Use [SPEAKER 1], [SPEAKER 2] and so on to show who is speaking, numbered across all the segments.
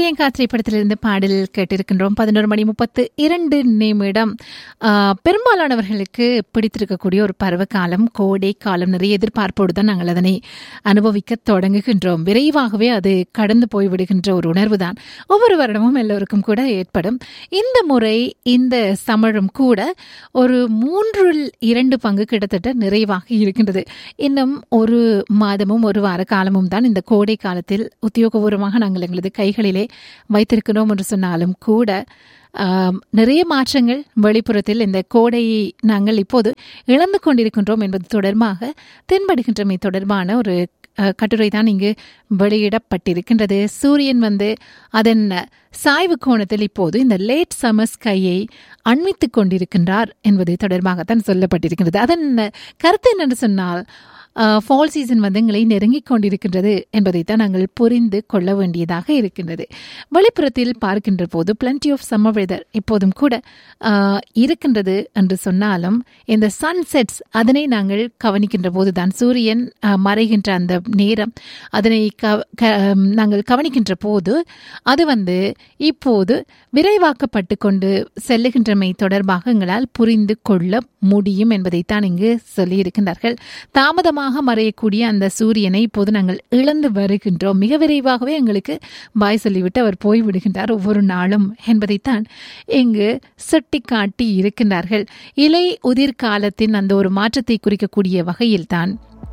[SPEAKER 1] பிரியங்கா திரைப்படத்திலிருந்து பாடல் கேட்டிருக்கின்றோம் பதினோரு மணி முப்பத்து இரண்டு நிமிடம் ஆ, பெரும்பாலானவர்களுக்கு பிடித்திருக்கக்கூடிய ஒரு பருவகாலம் கோடை காலம் நிறைய எதிர்பார்ப்போடு தான் நாங்கள் அதனை அனுபவிக்க தொடங்குகின்றோம் விரைவாகவே அது கடந்து போய்விடுகின்ற ஒரு உணர்வு தான் ஒவ்வொரு வருடமும் எல்லோருக்கும் கூட ஏற்படும் இந்த முறை இந்த சமழும் கூட ஒரு மூன்றில் இரண்டு பங்கு கிட்டத்தட்ட நிறைவாக இருக்கின்றது இன்னும் ஒரு மாதமும் ஒரு வார காலமும் தான் இந்த கோடை காலத்தில் உத்தியோகபூர்வமாக நாங்கள் எங்களது கைகளிலே வைத்திருக்கிறோம் என்று சொன்னாலும் கூட ஆம், நிறைய மாற்றங்கள் வெளிப்புறத்தில் இந்த கோடையை நாங்கள் இப்போது இழந்து கொண்டிருக்கின்றோம் என்பது தொடர்பாக தென்படுகின்றமை தொடர்பான ஒரு அஹ், கட்டுரை தான் இங்கு வெளியிடப்பட்டிருக்கின்றது சூரியன் வந்து அதன் சாய்வு கோணத்தில் இப்போது இந்த லேட் சம்மர் ஸ்கையை அண்மித்துக் கொண்டிருக்கின்றார் என்பது தொடர்பாகத்தான் சொல்லப்பட்டிருக்கின்றது அதன் கருத்து என்னென்று சொன்னால் ஃபால் சீசன் வந்து எங்களை நெருங்கிக் கொண்டிருக்கின்றது என்பதைத்தான் நாங்கள் புரிந்து கொள்ள வேண்டியதாக இருக்கின்றது வெளிப்புறத்தில் பார்க்கின்ற போது பிளண்டி ஆஃப் சம்மர் வெதர் இப்போதும் கூட ஆஹ், இருக்கின்றது என்று சொன்னாலும் இந்த சன்செட்ஸ் அதனை நாங்கள் கவனிக்கின்ற போதுதான் சூரியன் ஆஹ், மறைகின்ற அந்த நேரம் அதனை க க- நாங்கள் கவனிக்கின்ற போது அது வந்து இப்போது விரைவாக்கப்பட்டு கொண்டு செல்லுகின்றமை தொடர்பாக எங்களால் புரிந்து கொள்ள முடியும் என்பதைத்தான் இங்கு சொல்லியிருக்கின்றார்கள் தாமதமாக மறையக்கூடிய அந்த சூரியனை இப்போது நாங்கள் இழந்து வருகின்றோம் மிக விரைவாகவே எங்களுக்கு பாய் சொல்லிவிட்டு அவர் போய்விடுகின்றார் ஒவ்வொரு நாளும் என்பதைத்தான் இங்கு சுட்டிக்காட்டி இருக்கின்றார்கள் இலை உதிர் காலத்தின் அந்த ஒரு மாற்றத்தை குறிக்கக்கூடிய வகையில்தான்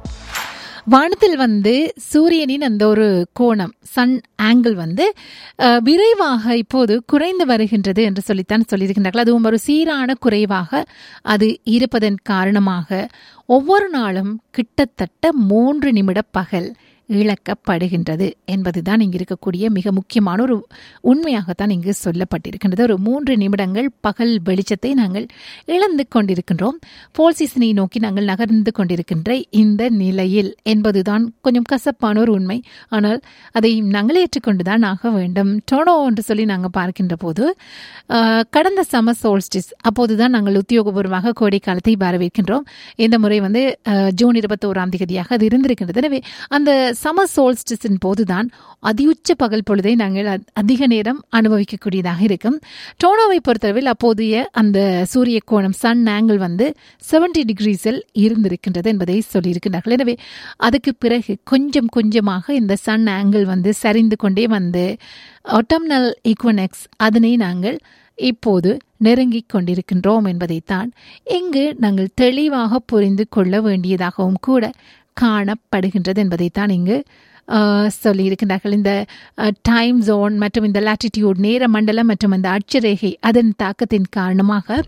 [SPEAKER 1] வானத்தில் வந்து சூரியனின் அந்த ஒரு கோணம் சன் ஆங்கிள் வந்து அஹ், விரைவாக இப்போது குறைந்து வருகின்றது என்று சொல்லித்தான் சொல்லியிருக்கின்றார்கள் அதுவும் ஒரு சீரான குறைவாக அது இருப்பதன் காரணமாக ஒவ்வொரு நாளும் கிட்டத்தட்ட மூன்று நிமிட பகல் இழக்கப்படுகின்றது என்பதுதான் இங்கு இருக்கக்கூடிய மிக முக்கியமான ஒரு உண்மையாகத்தான் இங்கு சொல்லப்பட்டிருக்கின்றது ஒரு மூன்று நிமிடங்கள் பகல் வெளிச்சத்தை நாங்கள் இழந்து கொண்டிருக்கின்றோம் போல் சீசனை நோக்கி நாங்கள் நகர்ந்து கொண்டிருக்கின்ற இந்த நிலையில் என்பதுதான் கொஞ்சம் கசப்பான ஒரு உண்மை ஆனால் அதை நாங்கள் ஏற்றுக்கொண்டுதான் ஆக வேண்டும் டோனோ என்று சொல்லி நாங்கள் பார்க்கின்ற போது ஆஹ், கடந்த சம்மர் சோல்ஸ்டிஸ் அப்போதுதான் நாங்கள் உத்தியோகபூர்வமாக கோடை காலத்தை வரவேற்கின்றோம் இந்த முறை வந்து ஆஹ், ஜூன் இருபத்தோராம் தேதியாக அது இருந்திருக்கின்றது எனவே அந்த சம்மர் சோல்ஸ்டிஸின் போதுதான் அதியுச்ச பகல் பொழுதை நாங்கள் அ- அதிக நேரம் அனுபவிக்கக்கூடியதாக இருக்கும் டோனோவை பொறுத்தளவில் அப்போதைய அந்த சூரிய கோணம் சன் ஆங்கிள் வந்து 70 டிகிரிஸில் இருந்திருக்கின்றது என்பதை சொல்லியிருக்கிறார்கள் எனவே அதுக்கு பிறகு கொஞ்சம் கொஞ்சமாக இந்த சன் ஆங்கிள் வந்து சரிந்து கொண்டே வந்து ஆட்டம்னல் ஈக்குவனெக்ஸ் அதனை நாங்கள் இப்போது நெருங்கிக் கொண்டிருக்கின்றோம் என்பதைத்தான் இங்கு நாங்கள் தெளிவாக புரிந்து கொள்ள வேண்டியதாகவும் கூட காணப்படுகின்றது என்பதைத்தான் இங்கு ஆஹ், சொல்லியிருக்கின்றார்கள் இந்த டைம் ஜோன் மற்றும் இந்த லாட்டிடியூட் நேர மண்டலம் மற்றும் அந்த அட்சரேகை அதன் தாக்கத்தின் காரணமாக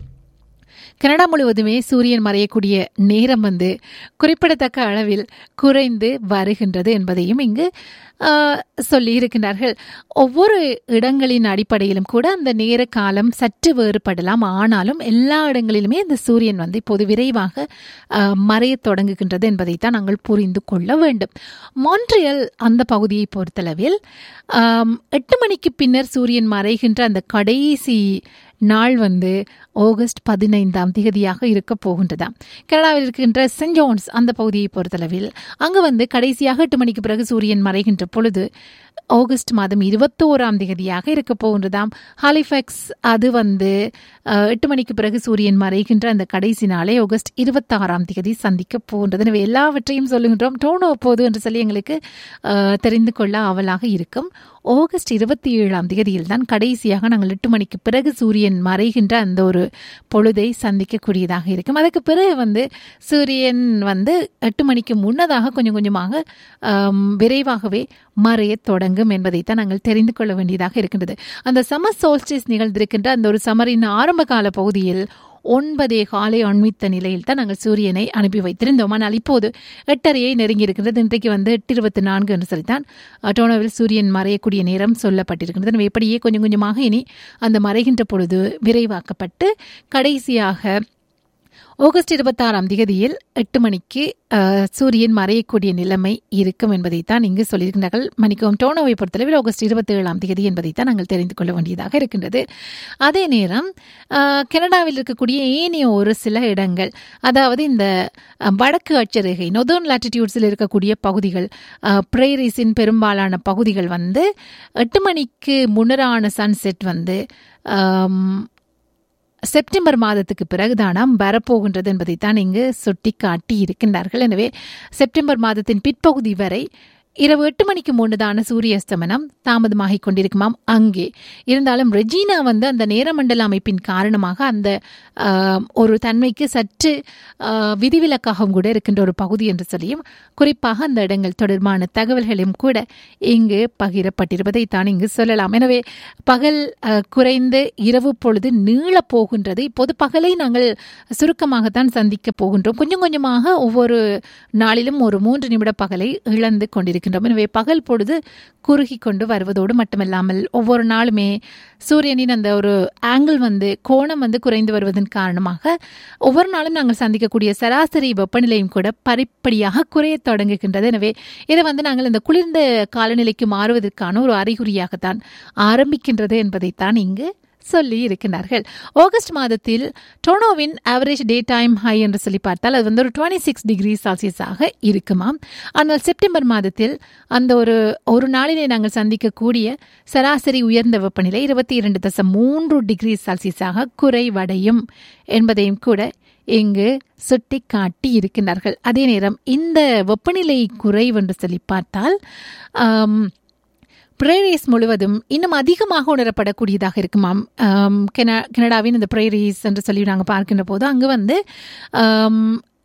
[SPEAKER 1] கனடா முழுவதுமே சூரியன் மறையக்கூடிய நேரம் வந்து குறிப்பிடத்தக்க அளவில் குறைந்து வருகின்றது என்பதையும் இங்கு ஆஹ், சொல்லியிருக்கின்றார்கள் ஒவ்வொரு இடங்களின் அடிப்படையிலும் கூட அந்த நேர காலம் சற்று வேறுபடலாம் ஆனாலும் எல்லா இடங்களிலுமே இந்த சூரியன் வந்து இப்போது விரைவாக ஆஹ், மறையத் தொடங்குகின்றது என்பதைத்தான் நாங்கள் புரிந்து கொள்ள வேண்டும் மான்ட்ரியல் அந்த பகுதியை பொறுத்தளவில் ஆம், எட்டு மணிக்கு பின்னர் சூரியன் மறைகின்ற அந்த கடைசி நாள் வந்து ஆகஸ்ட் பதினைந்தாம் திகதியாக இருக்க போகின்றதாம் கனடாவில் இருக்கின்ற சென்ட் ஜோன்ஸ் அந்த பகுதியை பொறுத்தளவில் அங்கு வந்து கடைசியாக எட்டு மணிக்கு பிறகு சூரியன் மறைகின்ற பொழுது ஆகஸ்ட் மாதம் இருபத்தோராம் திகதியாக இருக்க போகின்றதாம் ஹாலிஃபெக்ஸ் அது வந்து அஹ், எட்டு மணிக்கு பிறகு சூரியன் மறைகின்ற அந்த கடைசி நாளை ஆகஸ்ட் இருபத்தாறாம் திகதி சந்திக்க போகின்றது எனவே எல்லாவற்றையும் சொல்லுகின்றோம் டோனோ போது என்று சொல்லி எங்களுக்கு அஹ், தெரிந்து கொள்ள ஆவலாக இருக்கும் ஆகஸ்ட் இருபத்தி ஏழாம் தேதியில் தான் கடைசியாக நாங்கள் எட்டு மணிக்கு பிறகு சூரியன் மறைகின்ற அந்த ஒரு பொழுதை சந்திக்கக்கூடியதாக இருக்கும் அதுக்கு பிறகு வந்து சூரியன் வந்து எட்டு மணிக்கு முன்னதாக கொஞ்சம் கொஞ்சமாக ஆம், விரைவாகவே மறையத் தொடங்கும் என்பதைத்தான் நாங்கள் தெரிந்து கொள்ள வேண்டியதாக இருக்கின்றது அந்த சம்மர் சோல்ஸ்டிஸ் நிகழ்ந்திருக்கின்ற அந்த ஒரு சமரின் ஆரம்ப கால பகுதியில் ஒன்பதே காலை அண்மித்த நிலையில் தான் நாங்கள் சூரியனை அனுப்பி வைத்திருந்தோம் ஆனால் இப்போது எட்டரையை நெருங்கி இருக்கின்றது இன்றைக்கு வந்து எட்டு இருபத்தி நான்கு என்று சொல்லித்தான் அஹ், டோனோவில் சூரியன் மறையக்கூடிய நேரம் சொல்லப்பட்டிருக்கின்றது எனவே இப்படியே கொஞ்சம் கொஞ்சமாக இனி அந்த மறைகின்ற பொழுது விரைவாக்கப்பட்டு கடைசியாக ஆகஸ்ட் இருபத்தாறாம் திகதியில் எட்டு மணிக்கு அஹ், சூரியன் மறையக்கூடிய நிலைமை இருக்கும் என்பதைத்தான் இங்கு சொல்லியிருக்கிறார்கள் மணிக்கும் டோனோவை பொறுத்தளவில் ஆகஸ்ட் இருபத்தி ஏழாம் திகதி என்பதைத்தான் நாங்கள் தெரிந்து கொள்ள வேண்டியதாக இருக்கின்றது அதே நேரம் அஹ், கனடாவில் இருக்கக்கூடிய ஏனைய ஒரு சில இடங்கள் அதாவது இந்த அஹ், வடக்கு அட்சரேகை நொதர்ன் லாட்டிடியூட்ஸில் இருக்கக்கூடிய பகுதிகள் பிரேரிஸின் பெரும்பாலான பகுதிகள் வந்து எட்டு மணிக்கு முன்னரான சன்செட் வந்து ஆம், செப்டம்பர் மாதத்துக்கு பிறகுதானாம் வரப்போகின்றது என்பதைத்தான் இங்கு சுட்டி காட்டி இருக்கின்றார்கள் எனவே செப்டம்பர் மாதத்தின் பிற்பகுதி வரை இரவு எட்டு மணிக்கு முன்னதான சூரிய அஸ்தமனம் தாமதமாகிக் கொண்டிருக்குமாம் அங்கே இருந்தாலும் ரெஜினா வந்து அந்த நேரமண்டல அமைப்பின் காரணமாக அந்த ஆம், ஒரு தன்மைக்கு சற்று ஆ, விதிவிலக்காகவும் கூட இருக்கின்ற ஒரு பகுதி என்று சொல்லியும் குறிப்பாக அந்த இடங்கள் தொடர்பான தகவல்களும் கூட இங்கு பகிரப்பட்டிருப்பதை தான் இங்கு சொல்லலாம் எனவே பகல் அ, குறைந்து இரவு பொழுது நீளப் போகின்றது இப்போது பகலை நாங்கள் சுருக்கமாகத்தான் சந்திக்க போகின்றோம் கொஞ்சம் கொஞ்சமாக ஒவ்வொரு நாளிலும் ஒரு மூன்று நிமிட பகலை இழந்து கொண்டிருக்கின்றோம் எனவே பகல் பொழுது குறுகி கொண்டு வருவதோடு மட்டுமல்லாமல் ஒவ்வொரு நாளுமே சூரியனின் அந்த ஒரு ஆங்கிள் வந்து கோணம் வந்து குறைந்து வருவதன் காரணமாக ஒவ்வொரு நாளும் நாங்கள் சந்திக்கக்கூடிய சராசரி வெப்பநிலையும் கூட படிப்படியாக குறையத் தொடங்குகின்றது எனவே இதை வந்து நாங்கள் இந்த குளிர்ந்த காலநிலைக்கு மாறுவதற்கான ஒரு அறிகுறியாகத்தான் ஆரம்பிக்கின்றது என்பதைத்தான் இங்கு சொல்லி இருக்கின்றார்கள் ஆகஸ்ட் மாதத்தில் டொனோவின் ஆவரேஜ் டே டைம் ஹை என்று சொல்லி பார்த்தால் அது வந்து ஒரு டுவெண்ட்டி சிக்ஸ் டிகிரி செல்சியஸாக இருக்குமாம் ஆனால் செப்டம்பர் மாதத்தில் அந்த ஒரு ஒரு நாளிலே நாங்கள் சந்திக்கக்கூடிய சராசரி உயர்ந்த வெப்பநிலை இருபத்தி இரண்டு தசம் மூன்று டிகிரி செல்சியஸாக குறைவடையும் என்பதையும் கூட இங்கு சுட்டி காட்டி இருக்கின்றார்கள் அதே நேரம் இந்த வெப்பநிலை குறைவு என்று சொல்லி பார்த்தால் ஆம், பிரேரிஸ் முழுவதும் இன்னும் அதிகமாக உணரப்படக்கூடியதாக இருக்குமாம் ஆம், கென கனடாவின் இந்த பிரேரிஸ் என்று சொல்லி நாங்கள் பார்க்கின்ற போது அங்கு வந்து ஆம்,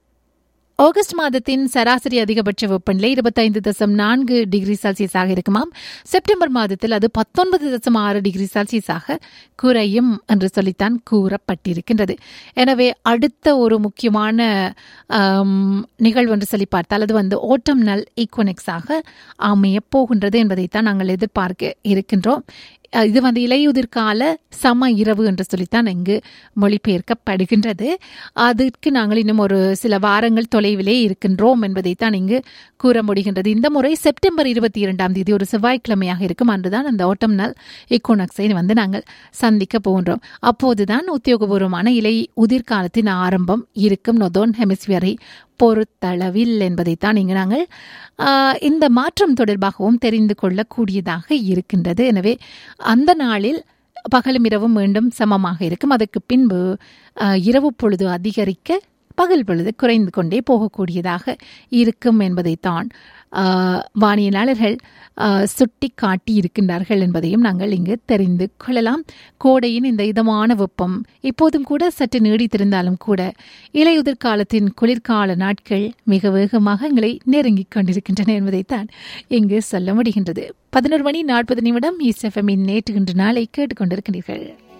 [SPEAKER 1] ஆகஸ்ட் மாதத்தின் சராசரி அதிகபட்ச வெப்பநிலை இருபத்தைந்து தசம் நான்கு டிகிரி செல்சியஸாக இருக்குமாம் செப்டம்பர் மாதத்தில் அது பத்தொன்பது தசம் ஆறு டிகிரி செல்சியஸாக குறையும் என்று சொல்லித்தான் கூறப்பட்டிருக்கின்றது எனவே அடுத்த ஒரு முக்கியமான ஆம், நிகழ்வு என்று சொல்லி பார்த்தால் அது வந்து ஓட்டம் நல் ஈக்குவனெக்ஸாக அமையப் போகின்றது என்பதைத்தான் நாங்கள் எதிர்பார்க்க இருக்கின்றோம் அஹ் இது வந்து இலையுதிர்கால சம இரவு என்று சொல்லித்தான் இங்கு மொழிபெயர்க்கப்படுகின்றது அதற்கு நாங்கள் இன்னும் ஒரு சில வாரங்கள் தொலைவிலே இருக்கின்றோம் என்பதைத்தான் இங்கு கூற முடிகின்றது இந்த முறை செப்டம்பர் இருபத்தி இரண்டாம் தேதி ஒரு செவ்வாய்க்கிழமையாக இருக்கும் அன்றுதான் அந்த ஓட்டம் நாள் இக்கோனக்ஸை வந்து நாங்கள் சந்திக்க போகின்றோம் அப்போதுதான் உத்தியோகபூர்வமான இலை உதிர்காலத்தின் ஆரம்பம் இருக்கும் நொதோன் ஹெமிஸ்பியரை பொறுத்தளவில் என்பதைத்தான் இங்கு நாங்கள் ஆஹ், இந்த மாற்றம் தொடர்பாகவும் தெரிந்து கொள்ளக்கூடியதாக இருக்கின்றது எனவே அந்த நாளில் பகலும் இரவும் மீண்டும் சமமாக இருக்கும் அதற்கு பின்பு ஆஹ், இரவு பொழுது அதிகரிக்க பகல் பொழுது குறைந்து கொண்டே போகக்கூடியதாக இருக்கும் என்பதைத்தான் ஆஹ், வானியலாளர்கள் ஆஹ், சுட்டி காட்டி இருக்கின்றார்கள் என்பதையும் நாங்கள் இங்கு தெரிந்து கொள்ளலாம் கோடையின் இந்த இதமான வெப்பம் இப்போதும் கூட சற்று நீடித்திருந்தாலும் கூட இலையுதிர் காலத்தின் குளிர்கால நாட்கள் மிக வேகமாக எங்களை நெருங்கிக் கொண்டிருக்கின்றன என்பதைத்தான் இங்கு சொல்ல முடிகின்றது பதினோரு மணி நாற்பது நிமிடம் ஈஸ்ட் எஃப்எம்மின் நேற்று இன்று நாளை கேட்டுக்கொண்டிருக்கிறீர்கள்